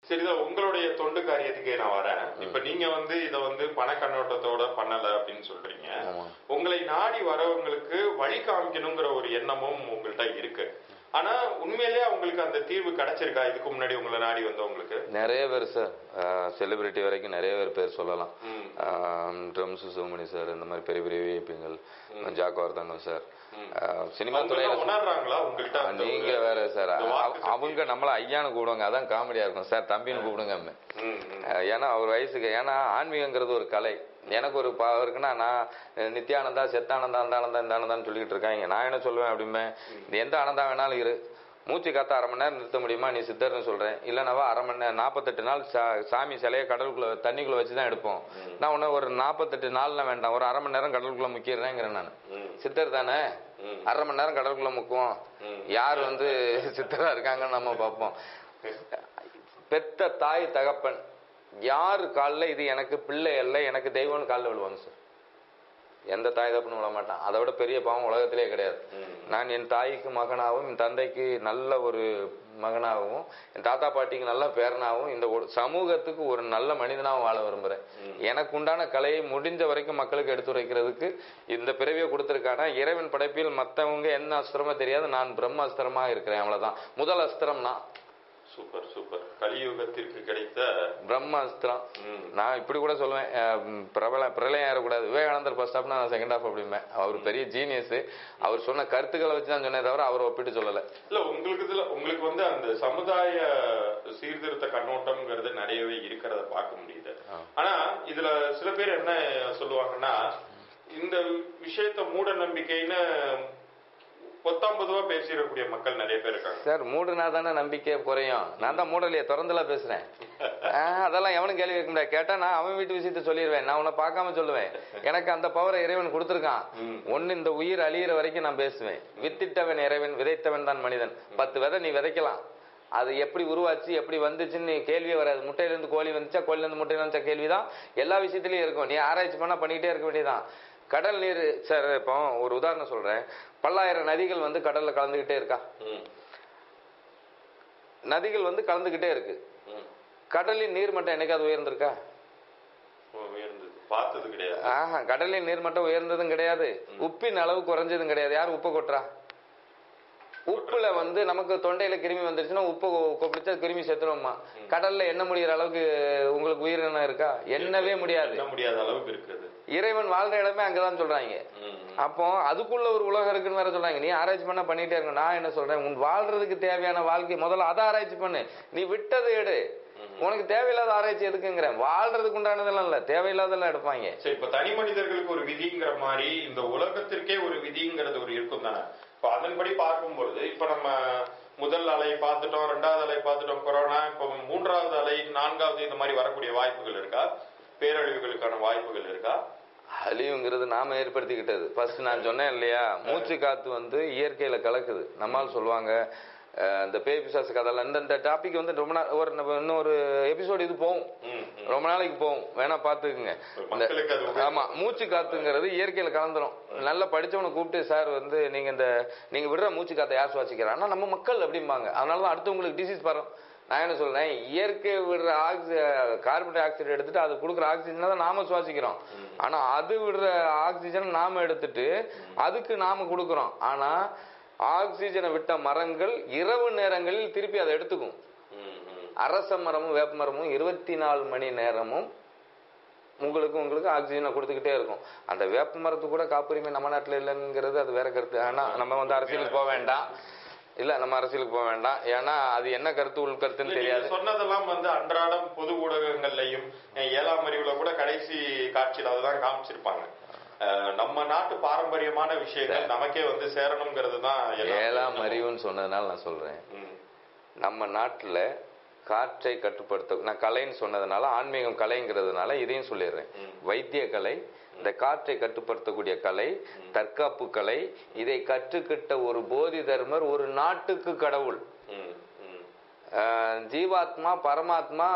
சரிதான் உங்களுடைய தொண்டு காரியத்துக்கே நான் வரேன் இப்ப நீங்க வந்து இத வந்து பண கண்ணோட்டத்தோட பண்ணல அப்படின்னு சொல்றீங்க ஆமா. உங்களை நாடி வரவங்களுக்கு வழி காமிக்கணுங்கிற ஒரு எண்ணமும் உங்கள்கிட்ட இருக்கு ஆனா உண்மையிலேயே அவங்களுக்கு அந்த தீர்வு கிடைச்சிருக்கா இதுக்கு முன்னாடி உங்களை நாடி வந்தவங்களுக்கு நிறைய பேர் சார் செலிபிரிட்டி வரைக்கும் நிறைய பேர் பேர் சொல்லலாம் ம். ட்ரம்ஸ் சுமணி சார் இந்த மாதிரி பெரிய பெரிய விஐபிங்கள் ஜாக்கோ வர்தங்கம் சார் சினிமா அவங்க துறையில எல்லாம் உணர்றாங்களா உங்கள்கிட்ட அந்த நீங்க ஒரு- வேற சார் இந்த வாக்கு சக்தி? அவங்க நம்மள ஐயான்னு கூப்பிடுவாங்க அதான் காமெடியா இருக்கும் சார் தம்பின்னு கூப்பிடுங்க அம்மே. ம், ம். அஹ் ஏன்னா அவர் வயசுக்கு ஏன்னா ஆன்மீகங்கிறது ஒரு கலை எனக்கு ஒரு பா இருக்குன்னா நான் அஹ் நித்யானந்தா செத்தானந்தா அந்த ஆனந்தா இந்த ஆனந்தான்னு சொல்லிக்கிட்டு இருக்காங்க நான் என்ன சொல்லுவேன் அப்படிமே நீ எந்த ஆனந்தா வேணாலும் இரு மூச்சு காத்த அரை மணி நேரம் நிறுத்த முடியுமா நீ சித்தர்னு சொல்றேன் இல்லைனாவா அரை மணி நேரம் நாற்பத்தெட்டு நாள் சா- சாமி சிலையை கடலுக்குள்ள தண்ணிக்குள்ள வச்சு தான் எடுப்போம் நான் உன்ன ஒரு நாற்பத்தெட்டு நாள்லாம் வேண்டாம் ஒரு அரை மணி நேரம் கடலுக்குள்ள முக்கிடுறேங்கிறேன் நான் ம். சித்தர் தானே ம். அரை மணி நேரம் கடலுக்குள்ள முக்குவோம் ம். யார் வந்து சித்தரா இருக்காங்கன்னு நம்ம பார்ப்போம் பெத்த தாய் தகப்பன் யார் காலில் இது எனக்கு பிள்ளை அல்ல எனக்கு தெய்வம்னு காலில் விழுவாங்க சார் எந்த தாய் தகப்பனும் விழ மாட்டான் அதை விட பெரிய பாவம் உலகத்திலே கிடையாது ம். நான் என் தாய்க்கு மகனாகவும் என் தந்தைக்கு நல்ல ஒரு மகனாகவும் என் தாத்தா பாட்டிக்கு நல்ல பேரனாகவும் இந்த ஒரு சமூகத்துக்கு ஒரு நல்ல மனிதனாகவும் வாழ விரும்புகிறேன் எனக்கு உண்டான கலையை முடிஞ்ச வரைக்கும் மக்களுக்கு எடுத்துரைக்கிறதுக்கு இந்த பிறவியை கொடுத்துருக்கானா இறைவன் படைப்பில் மற்றவங்க என்ன அஸ்திரமோ தெரியாது நான் பிரம்ம அஸ்திரமா இருக்கிறேன் அவ்வளவுதான் முதல் அஸ்திரம்னா சூப்பர் சூப்பர் கலியுகத்திற்கு கிடைத்த பிரம்ம அஸ்திரம் ம். நான் இப்படி கூட சொல்லுவேன் அஹ், பிரபல பிரளயம் ஏறக்கூடாது விவேகானந்தர் ஃபர்ஸ்ட் ஹாஃப்னா நான் செகண்ட் ஹாஃப் அப்படிம்பேன் அவர் பெரிய ஜீனியஸ் அவர் சொன்ன கருத்துக்களை வச்சு தான் சொன்னே தவிர அவர் ஒப்பிட்டு சொல்லலை இல்ல உங்களுக்கு இதுல உங்களுக்கு வந்து அந்த சமுதாய சீர்திருத்த கண்ணோட்டம்ங்கிறது நிறையவே இருக்கிறத பார்க்க முடியுது ஆனா இதுல சில பேர் என்ன சொல்லுவாங்கன்னா இந்த விஷயத்த மூட நம்பிக்கைன்னு பொத்தாம்பதுவா பேசிடக்கூடிய மக்கள் நிறைய பேர் இருக்காங்க சார் மூடுனா தானே நம்பிக்கை குறையும் நான் தான் மூடலையே திறந்துலாம் பேசுறேன் ஆஹ், அதெல்லாம் எவனும் கேள்வி கேட்க முடியாது கேட்டா நான் அவன் வீட்டு விஷயத்த சொல்லிடுவேன் நான் உன்னை பார்க்காம சொல்லுவேன் எனக்கு அந்த பவரை இறைவன் கொடுத்துருக்கான் ஒன்னு இந்த உயிர் அழியிற வரைக்கும் நான் பேசுவேன் வித்திட்டவன் இறைவன் விதைத்தவன் தான் மனிதன் பத்து விதை நீ விதைக்கலாம் அது எப்படி உருவாச்சு எப்படி வந்துச்சுன்னு நீ கேள்வியே வராது முட்டையில இருந்து கோழி வந்துச்சா கோழில இருந்து முட்டையில வந்துச்சா கேள்விதான் எல்லா விஷயத்திலயும் இருக்கும் நீ ஆராய்ச்சி பண்ணா பண்ணிட்டே இருக்க வேண்டியதான் கடல் நீர் சார் இப்போ ஒரு உதாரணம் சொல்றேன் பல்லாயிரம் நதிகள் வந்து கடல்ல கலந்துகிட்டே இருக்கா ம், நதிகள் வந்து கலந்துகிட்டே இருக்கு ம். கடலின் நீர்மட்டம் என்னைக்காவது உயர்ந்திருக்கா உயர்ந்தது பார்த்தது கிடையாது ஆஹா கடலின் நீர்மட்டம் உயர்ந்ததும் கிடையாது உப்பின் அளவு குறைஞ்சதும் கிடையாது யார் உப்பு கொட்டுறா உப்புல வந்து நமக்கு தொண்டையில கிருமி வந்துருச்சுன்னா உப்பு கொ- கொப்பளிச்சா கிருமி செத்துருவோமா கடல்ல என்ன முடியிற அளவுக்கு உங்களுக்கு உயிரினம் இருக்கா எண்ணவே முடியாது என்ன முடியாத அளவுக்கு இருக்குது இறைவன் வாழ்ற இடமே அங்கதான் சொல்றாங்க ம், அப்போ அதுக்குள்ள ஒரு உலகம் இருக்குன்னு வேற சொல்றாங்க நீ ஆராய்ச்சி பண்ணா பண்ணிட்டே இருக்க நான் என்ன சொல்றேன் உன் வாழ்றதுக்கு தேவையான வாழ்க்கை முதல்ல அதை ஆராய்ச்சி பண்ணு நீ விட்டதை எடு உனக்கு தேவையில்லாத ஆராய்ச்சி எதுக்குங்கிறேன் வாழ்றதுக்கு உண்டானதெல்லாம் இல்ல தேவையில்லாதெல்லாம் எடுப்பாங்க சரி இப்ப தனி மனிதர்களுக்கு ஒரு விதிங்கிற மாதிரி இந்த உலகத்திற்கே ஒரு விதிங்கிறது ஒரு இருக்கும் தானே இப்ப அதன்படி பார்க்கும்பொழுது இப்ப நம்ம முதல் அலை பார்த்துட்டோம் ரெண்டாவது அலை பார்த்துட்டோம் கொரோனா இப்ப மூன்றாவது அலை நான்காவது இந்த மாதிரி வரக்கூடிய வாய்ப்புகள் இருக்கா பேரழிவுகளுக்கான வாய்ப்புகள் இருக்கா அழிவுங்கிறது நாம ஏற்படுத்திக்கிட்டது ஃபர்ஸ்ட் நான் சொன்னேன் இல்லையா மூச்சு காத்து வந்து இயற்கையில கலக்குது நம்மால் சொல்லுவாங்க அஹ், இந்த பேய் பிசாசு கதைலாம் இந்த இந்த டாபிக் வந்து ரொம்ப நாள் ஒரு நம்ம இன்னொரு எபிசோடு இது போகும் ம், ம். ரொம்ப நாளைக்கு போகும் வேணா பாத்துக்குங்க இந்த- மக்களுக்கு அது உபயோகம். ஆமா மூச்சு காத்துங்கிறது இயற்கையில கலந்துரும் நல்லா படிச்சவனை கூப்பிட்டு சார் வந்து நீங்க இந்த நீங்க விடுற மூச்சு காத்தை யார் சுவாசிக்கிறான்னா நம்ம மக்கள் அப்படிம்பாங்க அதனாலதான் அடுத்தவங்களுக்கு டிசீஸ் வரும் நான் என்ன சொல்றேன் இயற்கை விடுற ஆக்சி கார்பன் டை ஆக்சைடு எடுத்துட்டு அது கொடுக்குற ஆக்சிஜனை தான் நாம சுவாசிக்கிறோம் ஆனா அது விடுற ஆக்சிஜன் நாம எடுத்துட்டு அதுக்கு நாம கொடுக்குறோம் ஆனா ஆக்சிஜனை விட்ட மரங்கள் இரவு நேரங்களில் திருப்பி அதை எடுத்துக்கும் ம், ம். அரச மரமும் வேப்ப மரமும் இருபத்தி நாலு மணி நேரமும் உங்களுக்கு உங்களுக்கு ஆக்சிஜனை கொடுத்துக்கிட்டே இருக்கும் அந்த வேப்ப மரத்துக்கு கூட காப்புரிமை நம்ம நாட்டில் இல்லைங்கிறது அது வேற கருத்து ஆனா நம்ம வந்து அரசியலுக்கு போக வேண்டாம் இல்ல நம்ம அரசியலுக்கு போக வேண்டாம் ஏன்னா அது என்ன கருத்து உள் கருத்துன்னு நீங்க தெரியாது சொன்னதெல்லாம் வந்து அன்றாடம் பொது ஊடகங்கள்லயும் அஹ், ஏழாம் அறிவுல கூட கடைசி காட்சியில அதுதான் காமிச்சிருப்பாங்க அஹ், நம்ம நாட்டு பாரம்பரியமான விஷயங்கள் நமக்கே வந்து சேரணுங்கிறது தான் எல்லா- ஏழாம் அறிவுன்னு சொன்னதுனால நான் சொல்றேன் ம், நம்ம நாட்டுல காற்றை கட்டுப்படுத்த நான் கலைன்னு சொன்னதுனால ஆன்மீகம் கலைங்கிறதுனால இதையும் சொல்லிடுறேன் வைத்திய கலை இந்த காற்றை கட்டுப்படுத்தக்கூடிய கலை தற்காப்பு கலை இதை கற்றுக்கிட்ட ஒரு போதி தர்மர் ஒரு நாட்டுக்கு கடவுள் ம், ம். அஹ் ஜீவாத்மா பரமாத்மா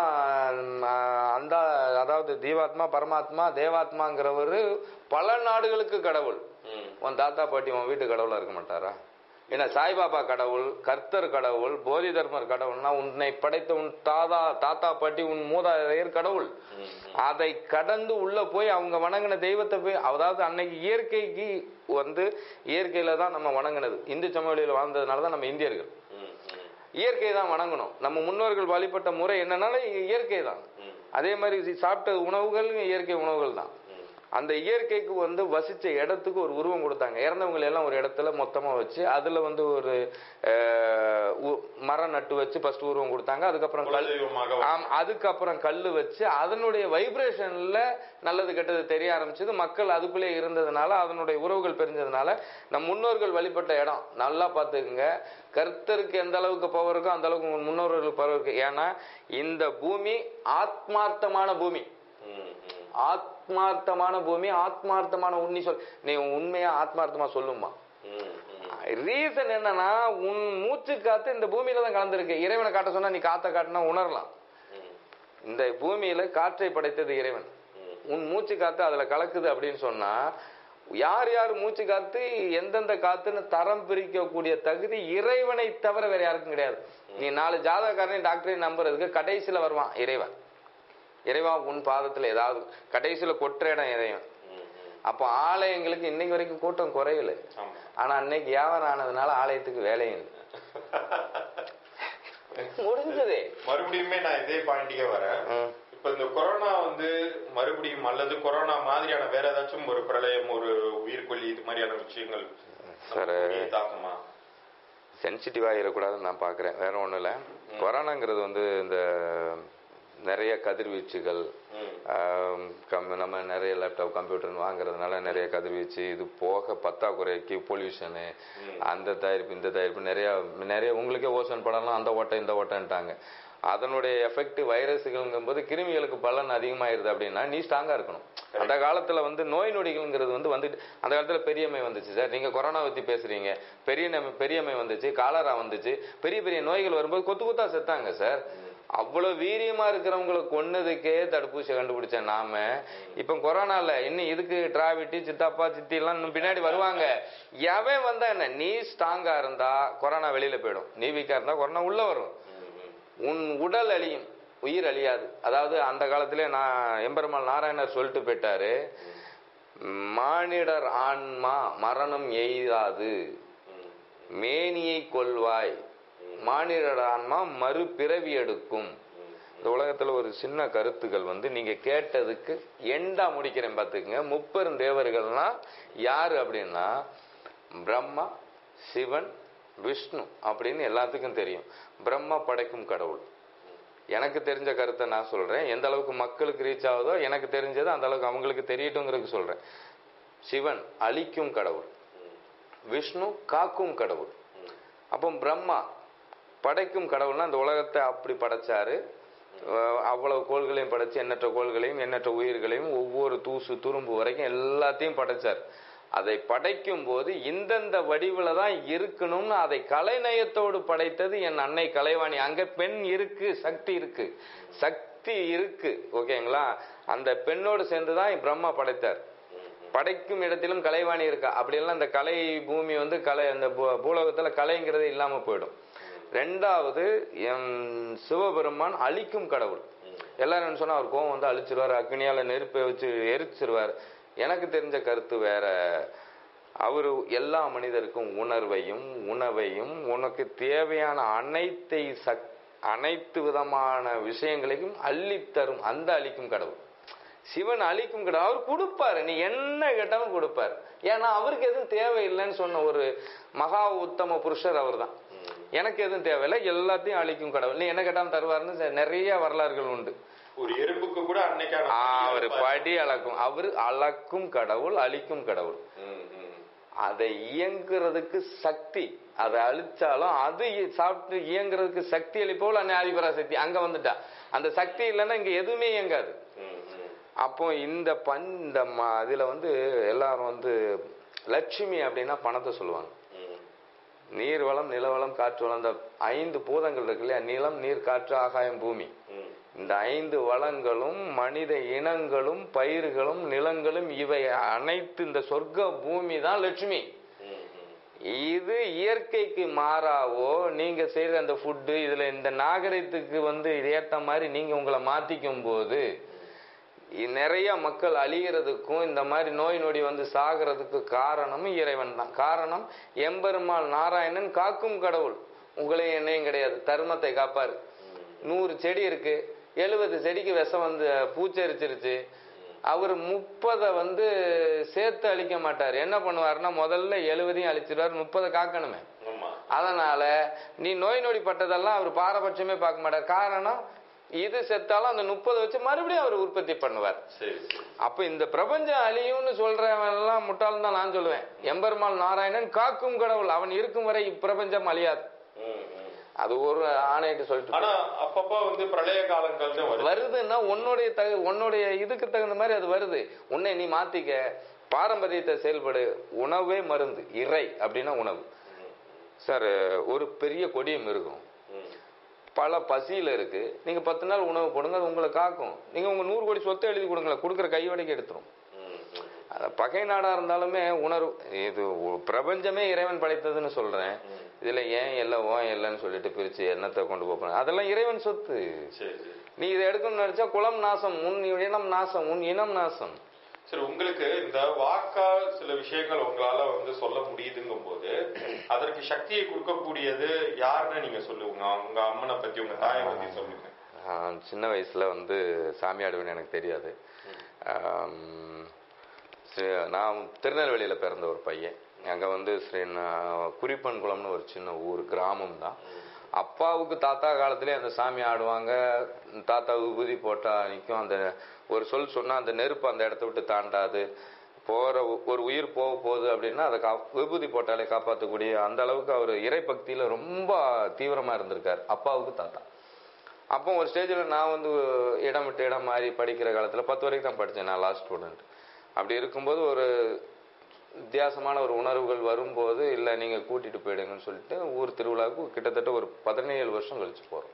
அஹ் அந்த அதாவது ஜீவாத்மா பரமாத்மா தேவாத்மாங்கிறவர் பல நாடுகளுக்கு கடவுள் ம். உன் தாத்தா பாட்டி உன் வீட்டு கடவுளா இருக்க மாட்டாரா என்ன சாய்பாபா கடவுள் கர்த்தர் கடவுள் போதி தர்மர் கடவுள்னா உன்னை படைத்த உன் தாதா தாத்தா பாட்டி உன் மூதாதையர் கடவுள் அதை கடந்து உள்ள போய் அவங்க வணங்கின தெய்வத்தை போய் அதாவது அன்னைக்கு இயற்கைக்கு வந்து இயற்கையில தான் நம்ம வணங்கினது இந்து சமவெளியில் வாழ்ந்ததுனால தான் நம்ம இந்தியர்கள் ம், ம், இயற்கை தான் வணங்கணும் நம்ம முன்னோர்கள் வழிபட்ட முறை என்னன்னாலும் இயற்கை தான் ம், அதே மாதிரி சாப்பிட்ட உணவுகள் இயற்கை உணவுகள் தான் ம். அந்த இயற்கைக்கு வந்து வசிச்ச இடத்துக்கு ஒரு உருவம் கொடுத்தாங்க இறந்தவங்களை எல்லாம் ஒரு இடத்துல மொத்தமா வச்சு அதுல வந்து ஒரு அஹ், உ- மரம் நட்டு வச்சு ஃபர்ஸ்ட் உருவம் கொடுத்தாங்க அதுக்கப்புறம் கல் குலதெய்வமாக ஆம் அதுக்கப்புறம் கல் வச்சு அதனுடைய வைப்ரேஷன்ல நல்லது கெட்டது தெரிய ஆரம்பிச்சது மக்கள் அதுக்குள்ளே இருந்ததுனால அதனுடைய உறவுகள் தெரிஞ்சதுனால நம் முன்னோர்கள் வழிபட்ட இடம் நல்லா பார்த்துக்குங்க கர்த்தருக்கு எந்த அளவுக்கு பவர் இருக்கோ அந்த அளவுக்கு உங்க முன்னோர்களுக்கு பவர் இருக்கு ஏன்னா இந்த பூமி ஆத்மார்த்தமான பூமி ம், ம். ஆத்மார்த்தமான பூமி ஆத்மார்த்தமான உண்ணி சொல் நீ உண்மையா ஆத்மார்த்தமா சொல்லுமா ம், ம். ரீசன் என்னன்னா உன் மூச்சு காத்து இந்த பூமியில தான் கலந்துருக்கு இறைவனை காட்ட சொன்னா நீ காத்த காட்டினா உணரலாம் ம், இந்த பூமியில காற்றை படைத்தது இறைவன் ம். உன் மூச்சு காத்து அதுல கலக்குது அப்படின்னு சொன்னா யார் யார் மூச்சு காத்து எந்தெந்த காத்துன்னு தரம் பிரிக்கக்கூடிய தகுதி இறைவனை தவிர வேற யாருக்கும் கிடையாது நீ நாலு ஜாதகக்காரனையும் டாக்டரையும் நம்புறதுக்கு கடைசியில வருவான் இறைவன் இறைவா உன் பாதத்துல ஏதாவது கடைசியில கொற்ற இடம் இறைவன் ம், ம். அப்போ ஆலயங்களுக்கு இன்னைக்கு வரைக்கும் கூட்டம் குறையல ஆமா ஆனா அன்னைக்கு வியாபாரம் ஆனதுனால ஆலயத்துக்கு வேலையும் இல்லை முடிஞ்சது மறுபடியுமே நான் இதே பாயிண்டிக்கே வரேன் ம். இப்ப இந்த கொரோனா வந்து மறுபடியும் அல்லது கொரோனா மாதிரியான வேற ஏதாச்சும் ஒரு பிரளயம் ஒரு உயிர்கொல்லி இது மாதிரியான விஷயங்கள் சரி. நமக்கு தாக்குமா சென்சிட்டிவ் ஆகிடக்கூடாதுன்னு நான் பார்க்குறேன் வேற ஒன்றும் இல்லை கொரோனாங்கிறது வந்து இந்த நிறைய கதிர்வீச்சுகள் ம், ஆம், கம்- நம்ம நிறைய லேப்டாப் கம்ப்யூட்டர் வாங்குறதுனால நிறைய கதிர்வீச்சு இது போக பத்தாக்குறைக்கு பொல்யூஷனு அந்த தயாரிப்பு இந்த தயாரிப்பு நிறைய நிறைய உங்களுக்கே ஓசோன் படம்லாம் அந்த ஓட்டை இந்த ஓட்டைன்ட்டாங்க அதனுடைய எஃபெக்ட் வைரஸுகள்ங்கும்போது கிருமிகளுக்கு பலன் அதிகமாயிருது அப்படின்னா நீ ஸ்ட்ராங்கா இருக்கணும் அந்த காலத்துல வந்து நோய் நொடிகள்ங்கிறது வந்து வந்துட்டு அந்த காலத்துல பெரியம்மை வந்துச்சு சார் நீங்க கொரோனா பத்தி பேசுறீங்க பெரிய நம்- பெரியம்மை வந்துச்சு காலரா வந்துச்சு பெரிய பெரிய நோய்கள் வரும்போது கொத்து கொத்தா செத்தாங்க சார் அவ்வளவு வீரியமா இருக்கிறவங்களை கொன்னதுக்கே தடுப்பூசி கண்டுபிடிச்ச நாம இப்ப கொரோனால இன்னும் இதுக்கு டிராவிட்டி சித்தாப்பா சித்தி எல்லாம் இன்னும் பின்னாடி வருவாங்க எவன் வந்தா என்ன நீ ஸ்ட்ராங்கா இருந்தா கொரோனா வெளியில போயிடும் நீ வீக்கா இருந்தா கொரோனா உள்ள வரும் ம், ம். உன் உடல் அழியும் உயிர் அழியாது அதாவது அந்த காலத்திலே நான் எம்பெருமாள் நாராயணர் சொல்லிட்டு போயிட்டாரு மானிடர் ஆன்மா மரணம் எய்தாது ம், மேனியை கொள்வாய் மானிடர் ஆன்மா மறுபிறவி எடுக்கும் இந்த உலகத்துல ஒரு சின்ன கருத்துக்கள் வந்து நீங்க கேட்டதுக்கு எண்டா முடிக்கிறேன் பார்த்துக்குங்க முப்பெரும் தேவர்கள்னா யாரு அப்படின்னா பிரம்மா சிவன் விஷ்ணு அப்படின்னு எல்லாத்துக்கும் தெரியும் பிரம்மா படைக்கும் கடவுள் எனக்கு தெரிஞ்ச கருத்தை நான் சொல்றேன் எந்த அளவுக்கு மக்களுக்கு ரீச் ஆகுதோ எனக்கு தெரிஞ்சது அந்த அளவுக்கு அவங்களுக்கு தெரியட்டுங்கிறதுக்கு சொல்றேன் சிவன் அழிக்கும் கடவுள் விஷ்ணு காக்கும் கடவுள் அப்போ பிரம்மா படைக்கும் கடவுள்னா அந்த உலகத்தை அப்படி படைச்சாரு அஹ் அவ்வளவு கோள்களையும் படைச்சு எண்ணற்ற கோள்களையும் எண்ணற்ற உயிர்களையும் ஒவ்வொரு தூசு துரும்பு வரைக்கும் எல்லாத்தையும் படைச்சார் அதை படைக்கும் போது இந்தந்த வடிவுல தான் இருக்கணும்னு அதை கலைநயத்தோடு படைத்தது என் அன்னை கலைவாணி அங்க பெண் இருக்கு சக்தி இருக்கு சக்தி இருக்கு ஓகேங்களா அந்த பெண்ணோடு சேர்ந்து தான் பிரம்மா படைத்தார் படைக்கும் இடத்திலும் கலைவாணி இருக்கா அப்படியெல்லாம் இந்த கலை பூமி வந்து கலை அந்த பூ- பூலோகத்துல கலைங்கிறதே இல்லாம போயிடும் ரெண்டாவது எம் சிவபெருமான் அழிக்கும் கடவுள் எல்லாரும் என்ன சொன்னா அவர் கோவம் வந்து அழிச்சிருவார் அக்னியால நெருப்பை வச்சு எரிச்சிருவார் எனக்கு தெரிஞ்ச கருத்து வேற அவர் எல்லா மனிதருக்கும் உணர்வையும் உணவையும் உனக்கு தேவையான அனைத்தை சக் அனைத்து விதமான விஷயங்களையும் அள்ளித் தரும் அந்த அழிக்கும் கடவுள் சிவன் அழிக்கும் கடவுள் அவர் கொடுப்பாரு நீ என்ன கேட்டாலும் கொடுப்பாரு ஏன்னா அவருக்கு எதுவும் தேவையில்லைன்னு சொன்ன ஒரு மகா உத்தம புருஷர் அவர்தான் எனக்கு எதுவும் தேவையில்லை எல்லாத்தையும் அழிக்கும் கடவுள் நீ என்ன கேட்டாலும் தருவாருன்னு ச- நிறைய வரலாறுகள் உண்டு ஒரு எறும்புக்கு கூட அன்னைக்கான அவர் படி அளக்கும் அவர் அளக்கும் கடவுள் அழிக்கும் கடவுள் ம், ம். அதை இயங்குறதுக்கு சக்தி அதை அழிச்சாலும் அது இ- சாப்பிட்டு இயங்குறதுக்கு சக்தி அளிப்போல் அன்னை ஆதிபரா சக்தி அங்க வந்துட்டா அந்த சக்தி இல்லைன்னா இங்க எதுவுமே இயங்காது ம், ம். அப்போ இந்த பண் இந்த ம- இதுல வந்து எல்லாரும் வந்து லட்சுமி அப்படின்னா பணத்தை சொல்லுவாங்க ம். நீர் வளம் நிலவளம் காற்று வளம் இந்த ஐந்து பூதங்கள் இருக்கு இல்லையா நிலம் நீர் காற்று ஆகாயம் பூமி ம். இந்த ஐந்து வளங்களும் மனித இனங்களும் பயிர்களும் நிலங்களும் இவை அனைத்து இந்த சொர்க்க பூமி தான் லட்சுமி ம், ம். இது இயற்கைக்கு மாறாவோ நீங்க செய்யற அந்த ஃபுட்டு இதுல இந்த நாகரிகத்துக்கு வந்து ஏத்த மாதிரி நீங்க உங்களை மாத்திக்கும் போது இ- நிறைய மக்கள் அழிகிறதுக்கும் இந்த மாதிரி நோய் நொடி வந்து சாகிறதுக்கு காரணமும் இறைவன் தான் காரணம் எம்பெருமாள் நாராயணன் காக்கும் கடவுள் உங்களையும் என்னையும் கிடையாது தர்மத்தை காப்பாரு நூறு செடி இருக்கு எழுபது செடிக்கு விஷம் வந்து பூச்சரிச்சிருச்சு அவர் முப்பதை வந்து சேர்த்து அழிக்க மாட்டார் என்ன பண்ணுவாருன்னா முதல்ல எழுபதையும் அழிச்சிருவார் முப்பதை காக்கணுமே ஆமா அதனால நீ நோய் நொடிப்பட்டதெல்லாம் அவர் பாரபட்சமே பார்க்க மாட்டார் காரணம் இது செத்தாலும் அந்த முப்பதை வச்சு மறுபடியும் அவர் உற்பத்தி பண்ணுவார் சரி சரி அப்ப இந்த பிரபஞ்சம் அழியும்னு சொல்றவன் எல்லாம் முட்டாள் தான் நான் சொல்லுவேன் எம்பெருமாள் நாராயணன் காக்கும் கடவுள் அவன் இருக்கும் வரை இப்பிரபஞ்சம் அழியாது ம், ம். அது ஒரு ஆணையிட்டு சொல்லிட்டு ஆனா அப்பப்ப வந்து பிரளய காலங்கள்னு வருது வருதுன்னா உன்னுடைய தகு உன்னுடைய இதுக்கு தகுந்த மாதிரி அது வருது உன்னை நீ மாத்திக்க பாரம்பரியத்தை செயல்படு உணவே மருந்து இறை அப்படின்னா உணவு சார் ஒரு பெரிய கொடியம் இருக்கும் ம். பல பசியில் இருக்கு நீங்க பத்து நாள் உணவு போடுங்க அது உங்களை காக்கும் நீங்க உங்க நூறு கோடி சொத்தை எழுதி கொடுங்களேன் கொடுக்குற கைவடைக்கு எடுத்துரும் ம், ம். அது பகை நாடா இருந்தாலுமே உணர்வு இது ஒ- பிரபஞ்சமே இறைவன் படைத்ததுன்னு சொல்றேன் இதுல ஏன் எல்லாம் ஓ இல்லைன்னு சொல்லிட்டு பிரிச்சு என்னத்தை கொண்டு போறேன் அதெல்லாம் இறைவன் சொத்து சரி சரி நீ இதை எடுக்கணும்னு நினைச்சா குலம் நாசம் உன் இனம் நாசம் உன் இனம் நாசம் சரி உங்களுக்கு இந்த வாக்கால் சில விஷயங்கள் உங்களால வந்து சொல்ல முடியுதுங்கும் போது அதற்கு சக்தியை கொடுக்கக்கூடியது யாருன்னு நீங்க சொல்லுங்க உங்க அம்மனை பத்தி உங்க தாயை பத்தி சொல்லுங்க ஆஹ் சின்ன வயசுல வந்து சாமி ஆடுவேன்னு எனக்கு தெரியாது ஆம், ஸ்ரீ- நான் திருநெல்வேலியில பிறந்த ஒரு பையன் அங்க வந்து ஸ்ரீ நா- குறிப்பன்குளம்னு ஒரு சின்ன ஊர் கிராமம் தான் அப்பாவுக்கு தாத்தா காலத்திலே அந்த சாமி ஆடுவாங்க தாத்தா விபூதி போட்டா நிற்கும் அந்த ஒரு சொல் சொன்னா அந்த நெருப்பு அந்த இடத்த விட்டு தாண்டாது போற ஒ- ஒரு உயிர் போக போகுது அப்படின்னா அதை கா விபூதி போட்டாலே காப்பாற்றக்கூடிய அந்த அளவுக்கு அவர் இறை பக்தியில ரொம்ப தீவிரமா இருந்திருக்கார் அப்பாவுக்கு தாத்தா அப்போ ஒரு ஸ்டேஜில் நான் வந்து இடம் விட்டு இடம் மாறி படிக்கிற காலத்தில் பத்து வரைக்கும் தான் படித்தேன் நான் லாஸ்ட் ஸ்டூடெண்ட் அப்படி இருக்கும்போது ஒரு வித்தியாசமான ஒரு உணர்வுகள் வரும்போது இல்லை நீங்கள் கூட்டிகிட்டு போயிடுங்கன்னு சொல்லிட்டு ஊர் திருவிழாவுக்கு கிட்டத்தட்ட ஒரு பதினேழு வருஷம் கழிச்சு போகிறோம்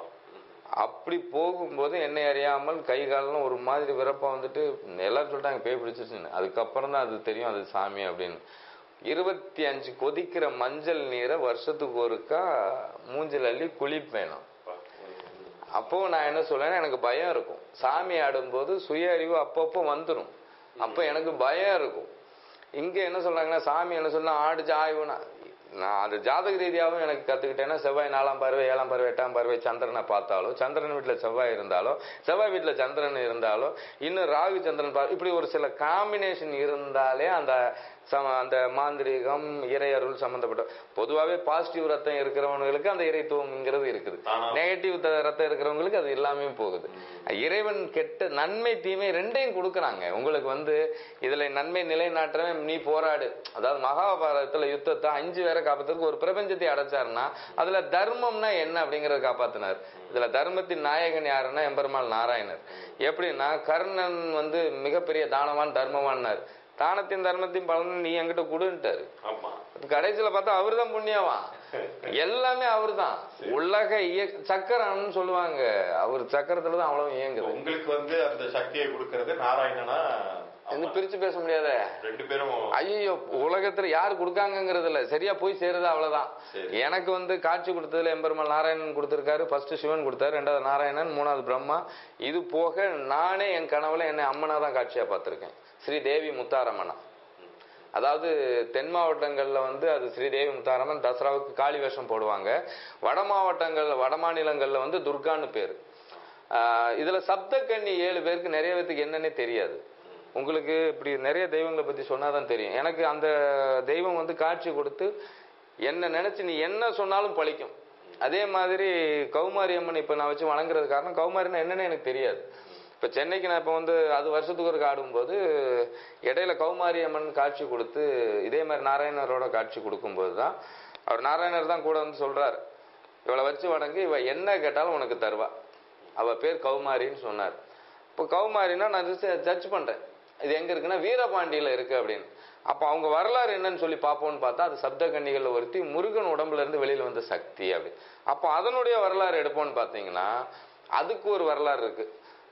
அப்படி போகும்போது என்னை அறியாமல் கை காலெல்லாம் ஒரு மாதிரி விரப்பம் வந்துட்டு எல்லாரும் சொல்லிட்டாங்க பேய் பிடிச்சிருச்சுன்னு அதுக்கப்புறம் தான் அது தெரியும் அது சாமி அப்படின்னு இருபத்தி அஞ்சு கொதிக்கிற மஞ்சள் நீரை வருஷத்துக்கு ஒருக்கா மூஞ்சில் அள்ளி குளிப்பேன் நான் அப்போ நான் என்ன சொல்லுவேன்னா எனக்கு பயம் இருக்கும் சாமி ஆடும்போது சுய அறிவு அப்பப்போ வந்துடும் அப்போ எனக்கு பயம் இருக்கும் இங்க என்ன சொல்றாங்கன்னா சாமி என்ன சொன்னா ஆடிச்சு ஆய்வுனா நான் அது ஜாதக ரீதியாகவும் எனக்கு கத்துக்கிட்டேன்னா செவ்வாய் நாலாம் பார்வை ஏழாம் பார்வை எட்டாம் பார்வை சந்திரனை பார்த்தாலோ சந்திரன் வீட்டுல செவ்வாய் இருந்தாலோ செவ்வாய் வீட்டுல சந்திரன் இருந்தாலோ இன்னும் ராகு சந்திரன் பா இப்படி ஒரு சில காம்பினேஷன் இருந்தாலே அந்த சம அந்த மாந்திரீகம் இறையருள் சம்பந்தப்பட்ட பொதுவாகவே பாசிட்டிவ் ரத்தம் இருக்கிறவங்களுக்கு அந்த இறைத்துவம்ங்கிறது இருக்குது ஆனா. நெகட்டிவ் ரத்தம் இருக்கிறவங்களுக்கு அது எல்லாமே போகுது இறைவன் கெட்ட நன்மை தீமை ரெண்டையும் கொடுக்குறாங்க உங்களுக்கு வந்து இதுல நன்மை நிலைநாட்டுறவன் நீ போராடு அதாவது மகாபாரதத்துல யுத்தத்தை அஞ்சு பேரை காப்பாத்துறதுக்கு ஒரு பிரபஞ்சத்தை அடைச்சாருன்னா அதுல தர்மம்னா என்ன அப்படிங்கறத காப்பாத்தினார் இதுல தர்மத்தின் நாயகன் யாருன்னா எம்பெருமாள் நாராயணர் எப்படின்னா கர்ணன் வந்து மிகப்பெரிய தானவான் தர்மவான்னார் தானத்தின் தர்மத்தின் பலன் நீ என்கிட்ட கொடுன்ட்டாரு ஆமா கடைசியில பார்த்தா அவர்தான் புண்ணியவான் எல்லாமே அவர்தான் உலக இய சக்கரம்னு சொல்லுவாங்க அவர் சக்கரத்துல தான் அவ்வளவு இயங்குது உங்களுக்கு வந்து அந்த சக்தியை கொடுக்கறது நாராயணனா இன்னும் பிரிச்சு பேச முடியாதே ரெண்டு பேரும் ஐயோ உலகத்துல யார் கொடுக்காங்கங்கிறது இல்ல சரியா போய் சேருது அவ்வளவுதான் சரி. எனக்கு வந்து காட்சி கொடுத்ததுல எம்பெருமாள் நாராயணன் கொடுத்திருக்காரு ஃபர்ஸ்ட் சிவன் கொடுத்தாரு ரெண்டாவது நாராயணன் மூணாவது பிரம்மா இது போக நானே என் கனவுல என்னை அம்மனா தான் காட்சியா பார்த்திருக்கேன் ஸ்ரீ தேவி முத்தாரம்மனா அதாவது தென் மாவட்டங்கள்ல வந்து அது ஸ்ரீதேவி முத்தாரம்மன் தசராவுக்கு காளி வேஷம் போடுவாங்க வட மாவட்டங்கள்ல வட மாநிலங்கள்ல வந்து துர்கான்னு பேரு ஆஹ் இதுல சப்தக்கன்னி ஏழு பேருக்கு நிறைய பேருக்கு என்னன்னே தெரியாது உங்களுக்கு இப்படி நிறைய தெய்வங்களை பத்தி சொன்னாதான் தெரியும் எனக்கு அந்த தெய்வம் வந்து காட்சி கொடுத்து என்ன நினைச்சு நீ என்ன சொன்னாலும் பழிக்கும் அதே மாதிரி கௌமாரி அம்மன் இப்ப நான் வச்சு வணங்குறது காரணம் கௌமாரின்னா என்னன்னு எனக்கு தெரியாது இப்ப சென்னைக்கு நான் இப்ப வந்து அது வருஷத்துக்கு ஒரு ஆடும்போது இடையில கௌமாரி அம்மன் காட்சி கொடுத்து இதே மாதிரி நாராயணரோட காட்சி கொடுக்கும்போது தான் அவர் நாராயணர் தான் கூட வந்து சொல்றாரு இவளை வச்சு வணங்கி இவ என்ன கேட்டாலும் உனக்கு தருவா அவ பேர் கௌமாரின்னு சொன்னார் இப்போ கௌமாரின்னா நான் சர்ச் பண்றேன் இது எங்க இருக்குன்னா வீரபாண்டியில இருக்கு அப்படின்னு அப்ப அவங்க வரலாறு என்னன்னு சொல்லி பார்ப்போம்னு பார்த்தா அது சப்த கன்னிகள்ல ஒருத்தி முருகன் உடம்புல இருந்து வெளியில வந்த சக்தி அப்படி அப்போ அதனுடைய வரலாறு எடுப்போம்னு பார்த்தீங்கன்னா அதுக்கு ஒரு வரலாறு இருக்கு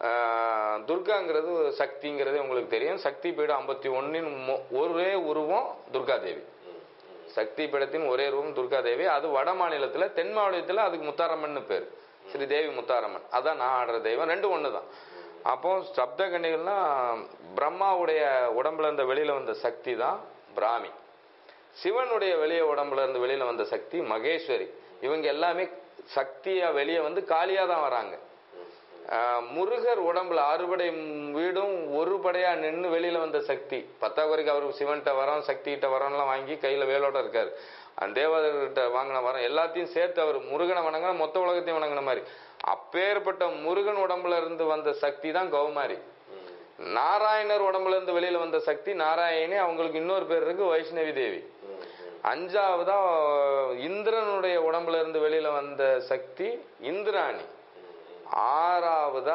ஆஹ் துர்காங்கிறது சக்திங்கிறது உங்களுக்கு தெரியும் சக்தி பீடம் ஐம்பத்தி ஒன்னின் ஒரே உருவம் துர்கா தேவி சக்தி பீடத்தின் ஒரே ரூபம் துர்கா தேவி அது வட மாநிலத்துல தென் மாநிலத்துல அதுக்கு முத்தாரம்மன் பேர் ஸ்ரீ தேவி முத்தாரம்மன் அதான் நான் ஆடுற தெய்வம் ரெண்டும் ஒன்று தான் அப்போ சப்த கன்னிகள்னா பிரம்மாவுடைய உடம்புல இருந்த வெளியில வந்த சக்தி தான் பிராமி சிவனுடைய வெளியே உடம்புல இருந்து வெளியில வந்த சக்தி மகேஸ்வரி இவங்க எல்லாமே சக்தியா வெளியே வந்து காளியா தான் வராங்க ஆஹ் முருகர் உடம்புல அறுபடை வீடும் ஒரு படையா நின்று வெளியில வந்த சக்தி பத்தாக்குறைக்கு அவர் சிவன்கிட்ட வரோம் சக்தி கிட்ட வரோம்லாம் வாங்கி கையில வேலோட இருக்காரு அந்த தேவதர்கிட்ட வாங்கின வரம் எல்லாத்தையும் சேர்த்து அவர் முருகனை வணங்கின மொத்த உலகத்தையும் வணங்கின மாதிரி அப்பேற்பட்ட முருகன் உடம்புல இருந்து வந்த சக்தி தான் கௌமாரி நாராயணர் உடம்புல இருந்து வெளியில வந்த சக்தி நாராயணி அவங்களுக்கு இன்னொரு பேர் இருக்கு வைஷ்ணவி தேவி அஞ்சாவதா இந்திரனுடைய உடம்புல இருந்து வெளியில வந்த சக்தி இந்திராணி ஆறாவதா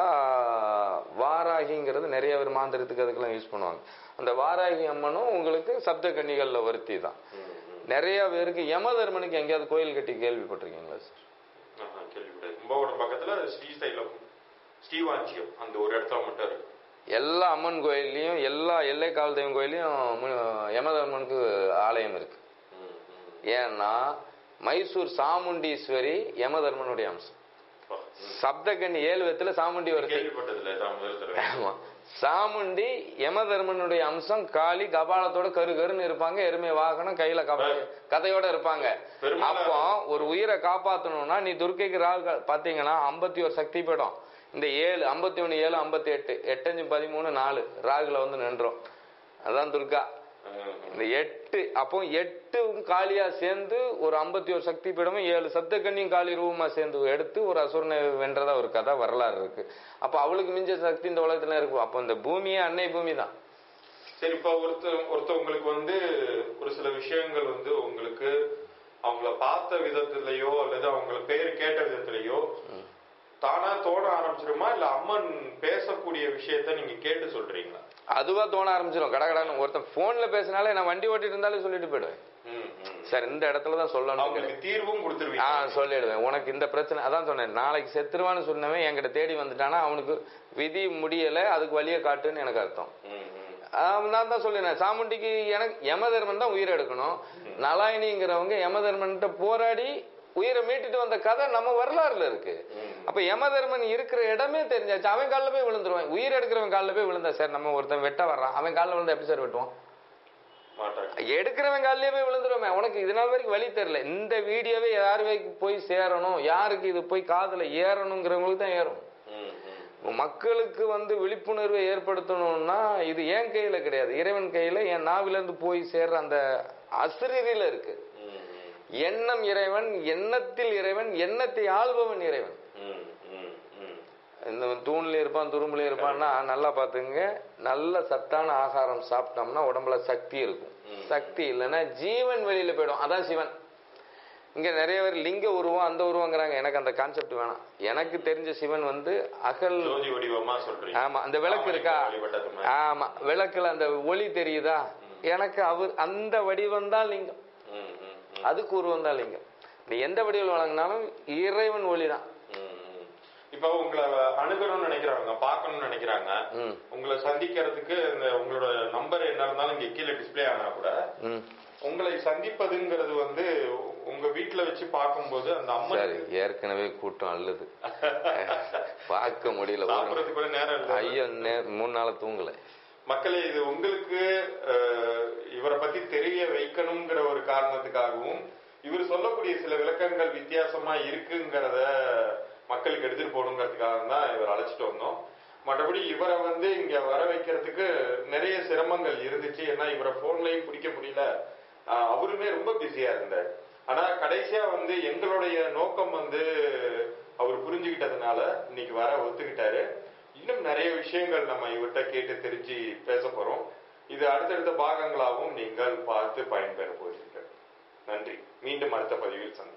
வாராகிங்கிறது நிறைய பேர் மாந்திரத்துக்கு அதுக்கெல்லாம் யூஸ் பண்ணுவாங்க அந்த வாராகி அம்மனும் உங்களுக்கு சப்த கன்னிகள்ல ஒருத்தி தான் நிறைய பேருக்கு யமதர்மனுக்கு எங்கேயாவது கோயில் கட்டி கேள்விப்பட்டிருக்கீங்களா சார் ஆஹா, கேள்விப்பட்டேன் கும்பகோணம் பக்கத்துல ஸ்ரீசைலம் ஸ்ரீவாஞ்சியம் அந்த ஒரு இடத்துல மட்டும் இருக்கு எல்லா அம்மன் கோயில்லையும் எல்லா எல்லை காவல் தெய்வம் கோயிலையும் மு- யமதர்மனுக்கு ஆலயம் இருக்கு ம், ம். ஏன்னா மைசூர் சாமுண்டீஸ்வரி யமதர்மனுடைய அம்சம் அப்பா, ம். சப்தகன்னி ஏழு விதத்துல சாமுண்டி வருது கேள்விப்பட்டதில்ல இதான் முதல் தடவை ஆமா சாமுண்டி யமதர்மனுடைய அம்சம் காளி கபாலத்தோட கரு கருன்னு இருப்பாங்க எருமை வாகனம் கையில கப கதையோட இருப்பாங்க பெருமாள் அப்போ ஒரு உயிரை காப்பாத்தணும்னா நீ துர்க்கைக்கு ராகு பாத்தீங்கன்னா ஐம்பத்தி ஒரு சக்தி பீடம் இந்த ஏழு ஐம்பத்தி ஒண்ணு ஏழு ஐம்பத்தி எட்டு எட்டஞ்சு பதிமூணு நாலு ராகுல வந்து நின்றோம் அதான் துர்கா ம், இந்த எட்டு அப்போ எட்டும் காளியா சேர்ந்து ஒரு ஐம்பத்தி ஒரு சக்தி பீடமும் ஏழு சப்தக்கன்னியும் காளி ரூபமா சேர்ந்து எடுத்து ஒரு அசுரனை வென்றதா ஒரு கதை வரலாறு இருக்கு அப்ப அவளுக்கு மிஞ்ச சக்தி இந்த உலகத்துல இருக்கும் அப்போ இந்த பூமியே அன்னை பூமி தான் சரி இப்ப ஒருத்தர் ஒருத்தவங்களுக்கு வந்து ஒரு சில விஷயங்கள் வந்து உங்களுக்கு அவங்கள பார்த்த விதத்திலேயோ அல்லது அவங்கள பேர் கேட்ட விதத்திலேயோ தானா தோண ஆரம்பிச்சிருமா இல்ல அம்மன் பேசக்கூடிய விஷயத்த நீங்க கேட்டு சொல்றீங்களா அதுவா தோண ஆரம்பிச்சிடும் கடகடான்னு ஒருத்தன் போன்ல பேசினாலே நான் வண்டி ஓட்டிட்டு இருந்தாலே சொல்லிட்டு போயிடுவேன் ம், ம். சார் இந்த இடத்துல தான் சொல்லணும் அவங்களுக்கு தீர்வும் ஆ கொடுத்துருவீங்க சொல்லிடுவேன் உனக்கு இந்த பிரச்சனை அதான் சொன்னேன் நாளைக்கு செத்துருவான்னு சொன்னவன் என்கிட்ட தேடி வந்துட்டானா அவனுக்கு விதி முடியல அதுக்கு வழியை காட்டுன்னு எனக்கு அர்த்தம் ம், ம். ஆஹ் நான் தான் சொல்லினேன் சாமுண்டிக்கு எனக்கு யமதர்மன் தான் உயிர் எடுக்கணும் நலாயினிங்கிறவங்க யமதர்மன்கிட்ட போராடி உயிரை மீட்டுட்டு வந்த கதை நம்ம வரலாறுல இருக்கு ம். அப்ப யமதர்மன் இருக்கிற இடமே தெரிஞ்சாச்சு அவன் காலில் போய் விழுந்துருவான் உயிர் எடுக்கிறவன் காலில் போய் விழுந்தா சார் நம்ம ஒருத்தன் வெட்ட வர்றான் அவன் காலில் விழுந்தா எப்படி சார் வெட்டுவான் மாட்டாங்க எடுக்கிறவன் காலிலே போய் விழுந்துருவேன் உனக்கு இது நாள் வரைக்கும் வழி தெரியல இந்த வீடியோவே யார் வரைக்கும் போய் சேரணும் யாருக்கு இது போய் காதுல ஏறணுங்கிறவங்களுக்கு தான் ஏறும் ம், ம். மக்களுக்கு வந்து விழிப்புணர்வை ஏற்படுத்தணும்னா இது என் கையில கிடையாது இறைவன் கையில என் நாவில இருந்து போய் சேர்ற அந்த அசிரியில இருக்கு ம், ம். எண்ணம் இறைவன் எண்ணத்தில் இறைவன் எண்ணத்தை ஆள்பவன் இறைவன் ம், ம், ம். இந்த தூண்ல இருப்பான் துரும்புல இருப்பான்னா நல்லா பாத்துங்க நல்ல சத்தான ஆகாரம் சாப்பிட்டோம்னா உடம்புல சக்தி இருக்கும் சக்தி இல்லைன்னா ஜீவன் வெளியில போயிடும் அதான் சிவன் இங்க நிறைய பேர் லிங்க உருவம் அந்த உருவங்கிறாங்க எனக்கு அந்த கான்செப்ட் வேணாம் எனக்கு தெரிஞ்ச சிவன் வந்து அகல் ஜோதி வடிவமா சொல்றீங்க ஆமா அந்த விளக்கு ஆமா, இருக்கா நீங்க வழிபட்டது மாதிரி. ஆமா விளக்குல அந்த ஒளி தெரியுதா எனக்கு அவர் அந்த வடிவம் தான் லிங்கம் ம், ம், ம். அதுக்கு உருவம் தான் லிங்கம் நீ எந்த வடிவில் வழங்கினாலும் இறைவன் ஒளி தான் ம், ம். இப்ப உங்களை அணுகணும்னு நினைக்கிறாங்க பார்க்கணும்னு நினைக்கிறாங்க ம். உங்களை சந்திக்கிறதுக்கு இந்த உங்களோட நம்பர் என்ன இருந்தாலும் இங்க கீழே டிஸ்ப்ளே ஆனா கூட ம் உங்களை சந்திப்பதுங்கிறது வந்து உங்க வீட்டுல வச்சு பார்க்கும்போது அந்த அம்மன் சரி ஏற்கனவே கூட்டம் அல்லது பார்க்க முடியல ஒரு சாப்பிடறதுக்கு கூட நேரம் இல்லை ஐயோ நே- மூணு நாள் தூங்கல மக்களே இது உங்களுக்கு அஹ், இவரை பத்தி தெரிய வைக்கணுங்கிற ஒரு காரணத்துக்காகவும் இவர் சொல்லக்கூடிய சில விளக்கங்கள் வித்தியாசமா இருக்குங்கிறத மக்களுக்கு எடுத்துட்டு போகணுங்கிறதுக்காக தான் இவர் அழைச்சிட்டு வந்தோம் மற்றபடி இவரை வந்து இங்க வர வைக்கிறதுக்கு நிறைய சிரமங்கள் இருந்துச்சு ஏன்னா இவரை போன்லயும் பிடிக்க முடியல அஹ், அவருமே ரொம்ப பிஸியா இருந்தார் ஆனா கடைசியா வந்து எங்களுடைய நோக்கம் வந்து அவர் புரிஞ்சுக்கிட்டதுனால இன்னைக்கு வர ஒத்துக்கிட்டாரு இன்னும் நிறைய விஷயங்கள் நம்ம இவர்கிட்ட கேட்டு தெரிஞ்சு பேச போறோம் இது அடுத்தடுத்த பாகங்களாகவும் நீங்கள் பார்த்து பயன்பெற போகிறீர்கள் நன்றி மீண்டும் அடுத்த பதிவில் சந்திப்போம்